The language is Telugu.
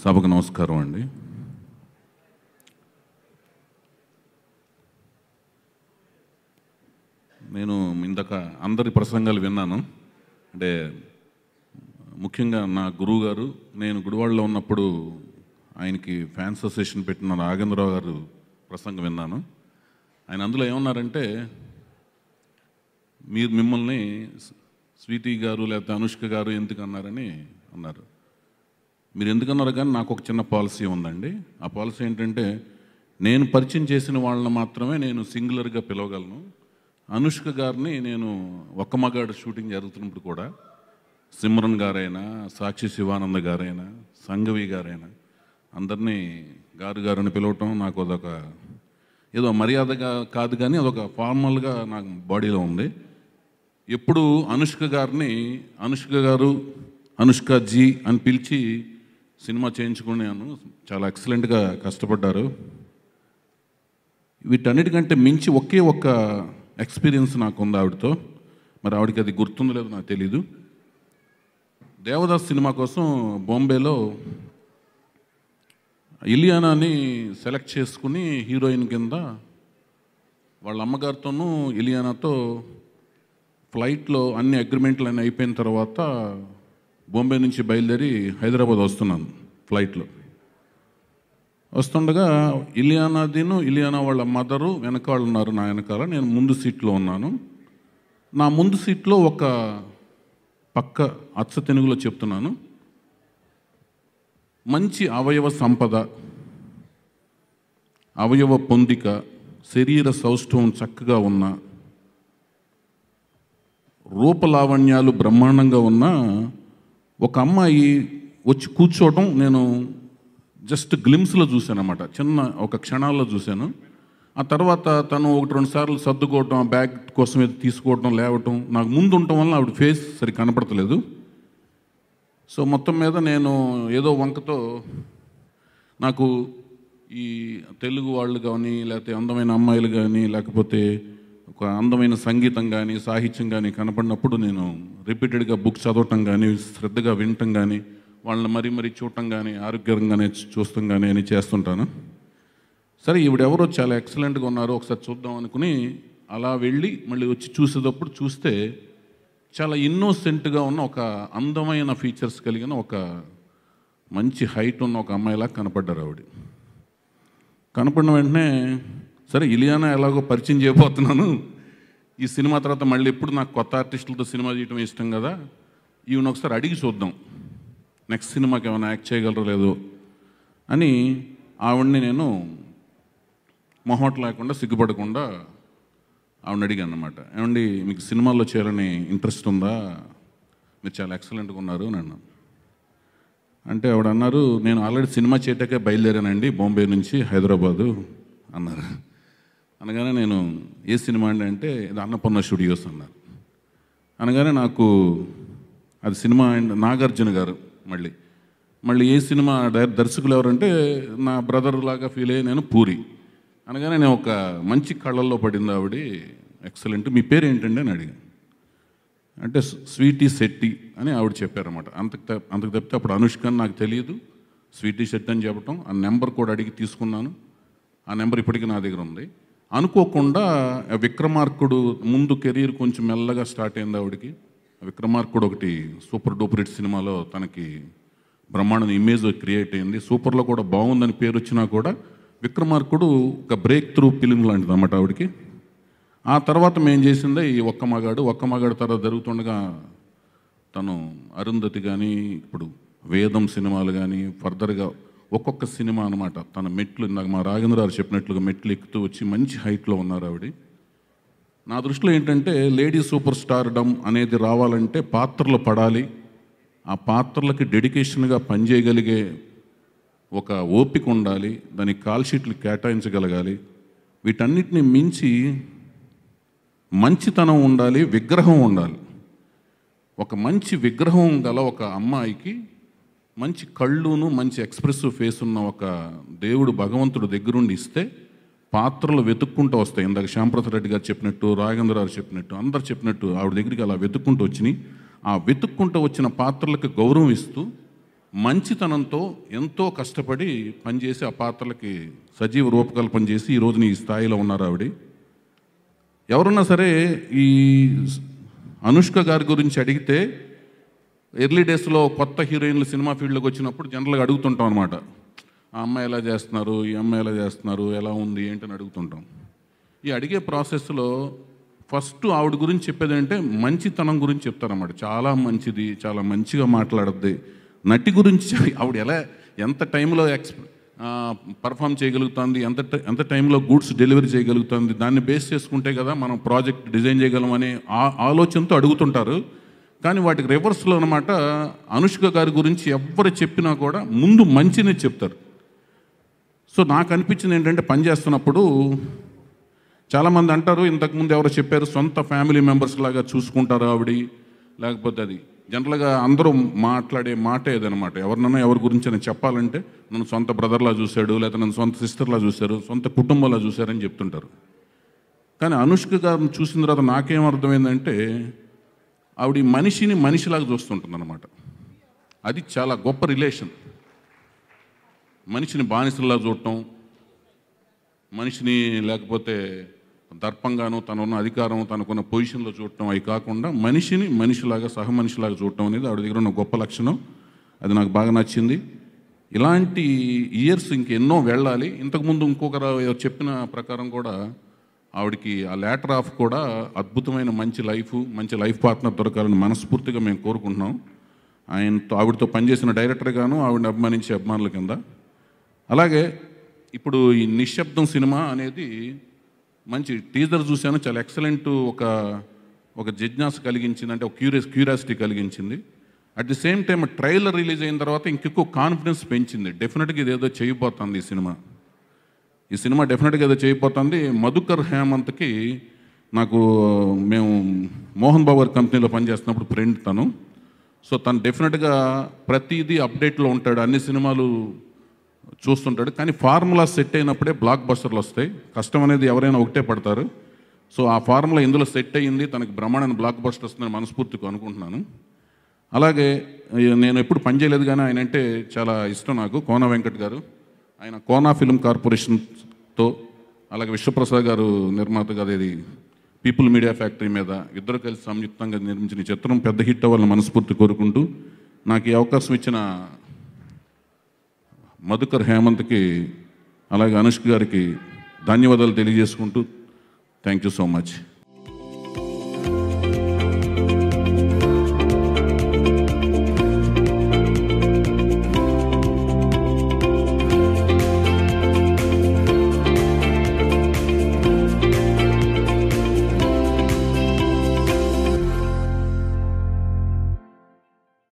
సభకు నమస్కారం అండి నేను ఇందాక అందరి ప్రసంగాలు విన్నాను అంటే ముఖ్యంగా నా గురువు గారు నేను గుడివాడలో ఉన్నప్పుడు ఆయనకి ఫ్యాన్స్ అసోసియేషన్ పెట్టిన నాగేంద్రరావు గారు ప్రసంగం విన్నాను ఆయన అందులో ఏమన్నారంటే మీరు మిమ్మల్ని స్వీటీ గారు లేకపోతే అనుష్క గారు ఎందుకు అన్నారని అన్నారు మీరు ఎందుకన్నారు కానీ నాకు ఒక చిన్న పాలసీ ఉందండి ఆ పాలసీ ఏంటంటే నేను పరిచయం చేసిన వాళ్ళని మాత్రమే నేను సింగులర్గా పిలవగలను అనుష్క గారిని నేను ఒక్క మగాడు షూటింగ్ జరుగుతున్నప్పుడు కూడా సిమ్రన్ గారైనా సాక్షి శివానంద గారైనా సంగవి గారైనా అందరినీ గారు గారని పిలవటం నాకు అదొక ఏదో మర్యాదగా కాదు కానీ అదొక ఫార్మల్గా నాకు బాడీలో ఉంది ఎప్పుడు అనుష్క గారిని అనుష్క గారు అనుష్క జీ అని పిలిచి సినిమా చేయించుకున్నాను చాలా ఎక్సలెంట్గా కష్టపడ్డారు వీటన్నిటికంటే మించి ఒకే ఒక్క ఎక్స్పీరియన్స్ నాకు ఉంది ఆవిడతో మరి ఆవిడకి అది గుర్తుందో లేదో నాకు తెలీదు దేవదాస్ సినిమా కోసం బాంబేలో ఇలియానాని సెలెక్ట్ చేసుకుని హీరోయిన్ కింద వాళ్ళ అమ్మగారితోనూ ఇలియానాతో ఫ్లైట్లో అన్ని అగ్రిమెంట్లు అన్నీ అయిపోయిన తర్వాత బాంబే నుంచి బయలుదేరి హైదరాబాద్ వస్తున్నాను ఫ్లైట్లో వస్తుండగా ఇలియానాదిను ఇలియానా వాళ్ళ మదరు వెనకాల ఉన్నారు నా వెనకాల నేను ముందు సీట్లో ఉన్నాను నా ముందు సీట్లో ఒక పక్క అచ్చ తెనుగులో చెప్తున్నాను మంచి అవయవ సంపద అవయవ పొందిక శరీర సౌష్ఠవం చక్కగా ఉన్న రూపలావణ్యాలు బ్రహ్మాండంగా ఉన్న ఒక అమ్మాయి వచ్చి కూర్చోవడం నేను జస్ట్ గ్లిమ్స్లో చూశాను అనమాట చిన్న ఒక క్షణాల్లో చూశాను ఆ తర్వాత తను ఒకటి రెండు సార్లు సర్దుకోవటం ఆ బ్యాగ్ కోసం ఏదో తీసుకోవటం లేవటం నాకు ముందు ఉండటం వల్ల ఆవిడ ఫేస్ సరి కనపడతలేదు సో మొత్తం మీద నేను ఏదో వంకతో నాకు ఈ తెలుగు వాళ్ళు కానీ లేకపోతే అందమైన అమ్మాయిలు కానీ లేకపోతే ఒక అందమైన సంగీతం కానీ సాహిత్యం కానీ కనపడినప్పుడు నేను రిపీటెడ్గా బుక్స్ చదవటం కానీ శ్రద్ధగా వినటం కానీ వాళ్ళని మరీ మరీ చూడటం కానీ ఆరోగ్యంగానే చూస్తాం కానీ అని చేస్తుంటాను సరే ఈవిడెవరో చాలా ఎక్సలెంట్గా ఉన్నారు ఒకసారి చూద్దాం అనుకుని అలా వెళ్ళి మళ్ళీ వచ్చి చూసేటప్పుడు చూస్తే చాలా ఇన్నోసెంట్గా ఉన్న ఒక అందమైన ఫీచర్స్ కలిగిన ఒక మంచి హైట్ ఉన్న ఒక అమ్మాయిలా కనపడ్డారు ఆవిడ కనపడిన వెంటనే సరే ఇలియానా ఎలాగో పరిచయం చేయబోతున్నాను ఈ సినిమా తర్వాత మళ్ళీ ఎప్పుడు నాకు కొత్త ఆర్టిస్టులతో సినిమా చేయడం ఇష్టం కదా ఈవెన్ ఒకసారి అడిగి చూద్దాం నెక్స్ట్ సినిమాకి ఏమైనా యాక్ట్ చేయగలరో లేదో అని ఆవిడ్ని నేను మొహమాట లేకుండా సిగ్గుపడకుండా ఆవిడని అడిగాను అనమాట ఏమండి మీకు సినిమాల్లో చేయాలని ఇంట్రెస్ట్ ఉందా మీరు చాలా ఎక్సలెంట్గా ఉన్నారు అని అన్నాను అంటే ఆవిడ అన్నారు నేను ఆల్రెడీ సినిమా చేయటాకే బయలుదేరానండి బాంబే నుంచి హైదరాబాదు అన్నారు అనగానే నేను ఏ సినిమా అండి అంటే ఇది అన్నపూర్ణ స్టూడియోస్ అన్నారు అనగానే నాకు అది సినిమా అండ్ నాగార్జున గారు మళ్ళీ మళ్ళీ ఏ సినిమా డైరెక్ట్ దర్శకులు ఎవరంటే నా బ్రదర్ లాగా ఫీల్ అయ్యి నేను పూరి అనగానే నేను ఒక మంచి కళ్ళల్లో పడింది ఆవిడ ఎక్సలెంట్ మీ పేరు ఏంటండి అని అడిగాను అంటే స్వీటీ శెట్టి అని ఆవిడ చెప్పారన్నమాట అంతకు త- అంతకు తప్పితే అప్పుడు అనుష్క అని నాకు తెలియదు స్వీటీ శెట్టి అని చెప్పటం ఆ నెంబర్ కూడా అడిగి తీసుకున్నాను ఆ నెంబర్ ఇప్పటికీ నా దగ్గర ఉంది అనుకోకుండా ఆ విక్రమార్కుడు ముందు కెరీర్ కొంచెం మెల్లగా స్టార్ట్ అయింది ఆవిడకి ఆ విక్రమార్కుడు ఒకటి సూపర్ డూపర్ హిట్ సినిమాలో తనకి బ్రహ్మాండ ఇమేజ్ క్రియేట్ అయింది సూపర్లో కూడా బాగుందని పేరు వచ్చినా కూడా విక్రమార్కుడు ఒక బ్రేక్ త్రూ ఫిలిం లాంటిది అన్నమాట ఆవిడకి ఆ తర్వాత మేము చేసిందే ఈ ఒక్క మగాడు ఒక్క మగాడు తర్వాత జరుగుతుండగా తను అరుంధతి కానీ ఇప్పుడు వేదం సినిమాలు కానీ ఫర్దర్గా ఒక్కొక్క సినిమా అనమాట తన మెట్లు ఇందాక మా రాజేంద్రరావు చెప్పినట్లుగా మెట్లు ఎక్కుతూ వచ్చి మంచి హైట్లో ఉన్నారు ఆవిడ నా దృష్టిలో ఏంటంటే లేడీ సూపర్ స్టార్ డమ్ అనేది రావాలంటే పాత్రలు పడాలి ఆ పాత్రలకి డెడికేషన్గా పనిచేయగలిగే ఒక ఓపిక ఉండాలి దానికి కాల్ షీట్లు కేటాయించగలగాలి వీటన్నిటిని మించి మంచితనం ఉండాలి విగ్రహం ఉండాలి ఒక మంచి విగ్రహం గల ఒక అమ్మాయికి మంచి కళ్ళును మంచి ఎక్స్ప్రెసివ్ ఫేస్ ఉన్న ఒక దేవుడు భగవంతుడు దగ్గరుండి ఇస్తే పాత్రలు వెతుక్కుంటూ వస్తాయి ఇందాక శ్యాంప్రసాద్ రెడ్డి గారు చెప్పినట్టు రాఘేంద్ర గారు చెప్పినట్టు అందరు చెప్పినట్టు ఆవిడ దగ్గరికి అలా వెతుక్కుంటూ వచ్చినాయి ఆ వెతుక్కుంటూ వచ్చిన పాత్రలకు గౌరవం ఇస్తూ మంచితనంతో ఎంతో కష్టపడి పనిచేసి ఆ పాత్రలకి సజీవ రూపకల్పన చేసి ఈ రోజున ఈ స్థాయిలో ఉన్నారు ఆవిడ ఎవరున్నా సరే ఈ అనుష్క గారి గురించి అడిగితే ఎర్లీ డేస్లో కొత్త హీరోయిన్లు సినిమా ఫీల్డ్లోకి వచ్చినప్పుడు జనరల్గా అడుగుతుంటాం అనమాట ఆ అమ్మాయి ఎలా చేస్తున్నారు ఈ అమ్మాయి ఎలా చేస్తున్నారు ఎలా ఉంది ఏంటని అడుగుతుంటాం ఈ అడిగే ప్రాసెస్లో ఫస్ట్ ఆవిడ గురించి చెప్పేది అంటే మంచితనం గురించి చెప్తారన్నమాట చాలా మంచిది చాలా మంచిగా మాట్లాడద్ది నటి గురించి ఆవిడ ఎలా ఎంత టైంలో ఎక్స్ పర్ఫామ్ చేయగలుగుతుంది ఎంత ట- ఎంత టైంలో గూడ్స్ డెలివరీ చేయగలుగుతుంది దాన్ని బేస్ చేసుకుంటే కదా మనం ప్రాజెక్ట్ డిజైన్ చేయగలం అనే ఆ- ఆలోచనతో అడుగుతుంటారు కానీ వాటికి రివర్స్లో అనమాట అనుష్క గారి గురించి ఎవరు చెప్పినా కూడా ముందు మంచిని చెప్తారు సో నాకు అనిపించింది ఏంటంటే పని చేస్తున్నప్పుడు చాలామంది అంటారు ఇంతకుముందు ఎవరో చెప్పారు సొంత ఫ్యామిలీ మెంబర్స్ లాగా చూసుకుంటారు ఆవిడ లేకపోతే అది జనరల్గా అందరూ మాట్లాడే మాట ఏదనమాట ఎవరినైనా ఎవరి గురించి అని చెప్పాలంటే నన్ను సొంత బ్రదర్లా చూశాడు లేదా నన్ను సొంత సిస్టర్లా చూశారు సొంత కుటుంబంలా చూశారని చెప్తుంటారు కానీ అనుష్క గారిని చూసిన తర్వాత నాకేం అర్థమైందంటే ఆవిడ ఈ మనిషిని మనిషిలాగా చూస్తుంటుంది అనమాట అది చాలా గొప్ప రిలేషన్ మనిషిని బానిసల్లా చూడటం మనిషిని లేకపోతే దర్పంగాను తనున్న అధికారం తనకున్న పొజిషన్లో చూడటం అవి కాకుండా మనిషిని మనిషిలాగా సహ మనిషిలాగా చూడటం అనేది ఆవిడ దగ్గర ఉన్న గొప్ప లక్షణం అది నాకు బాగా నచ్చింది ఇలాంటి ఇయర్స్ ఇంకెన్నో వెళ్ళాలి ఇంతకుముందు ఇంకొకరు ఎవరు చెప్పిన ప్రకారం కూడా ఆవిడకి ఆ లేటర్ ఆఫ్ కూడా అద్భుతమైన మంచి లైఫ్ మంచి లైఫ్ పార్ట్నర్ దొరకాలని మనస్ఫూర్తిగా మేము కోరుకుంటున్నాం ఆయనతో ఆవిడతో పనిచేసిన డైరెక్టర్ గాను ఆవిడని అభిమానించే అభిమానుల కింద అలాగే ఇప్పుడు ఈ నిశ్శబ్దం సినిమా అనేది మంచి టీజర్ చూశాను చాలా ఎక్సలెంట్ ఒక ఒక జిజ్ఞాస కలిగించింది అంటే ఒక క్యూరియస్ క్యూరియాసిటీ కలిగించింది at the same time trailer release అయిన తర్వాత ఇంకెక్కువ కాన్ఫిడెన్స్ పెంచింది డెఫినెట్గా ఇది ఏదో చేయబోతుంది ఈ సినిమా ఈ సినిమా డెఫినెట్గా ఏదో చేయబోతుంది మధుకర్ హేమంత్కి నాకు మేము మోహన్ బాబు గారి కంపెనీలో పనిచేస్తున్నప్పుడు ఫ్రెండ్ తను సో తను డెఫినెట్గా ప్రతిదీ అప్డేట్లో ఉంటాడు అన్ని సినిమాలు చూస్తుంటాడు కానీ ఫార్ములా సెట్ అయినప్పుడే బ్లాక్ బస్టర్లు వస్తాయి కష్టం అనేది ఎవరైనా ఒకటే పడతారు సో ఆ ఫార్ములా ఇందులో సెట్ అయ్యింది తనకి బ్రహ్మాండ బ్లాక్ బస్టర్ వస్తుందని మనస్ఫూర్తిగా అనుకుంటున్నాను అలాగే ఈ- నేను ఎప్పుడు పనిచేయలేదు కానీ ఆయన అంటే చాలా ఇష్టం నాకు కోన వెంకట్ గారు ఆయన కోనా ఫిల్మ్ కార్పొరేషన్తో అలాగే విశ్వప్రసాద్ గారు నిర్మాత గారు ఇది పీపుల్ మీడియా ఫ్యాక్టరీ మీద ఇద్దరు కలిసి సంయుక్తంగా నిర్మించిన ఈ చిత్రం పెద్ద హిట్ అవ్వాలని మనస్ఫూర్తి కోరుకుంటూ నాకు ఈ అవకాశం ఇచ్చిన మధుకర్ హేమంత్కి అలాగే అనుష్క గారికి ధన్యవాదాలు తెలియజేసుకుంటూ థ్యాంక్ యూ సో మచ్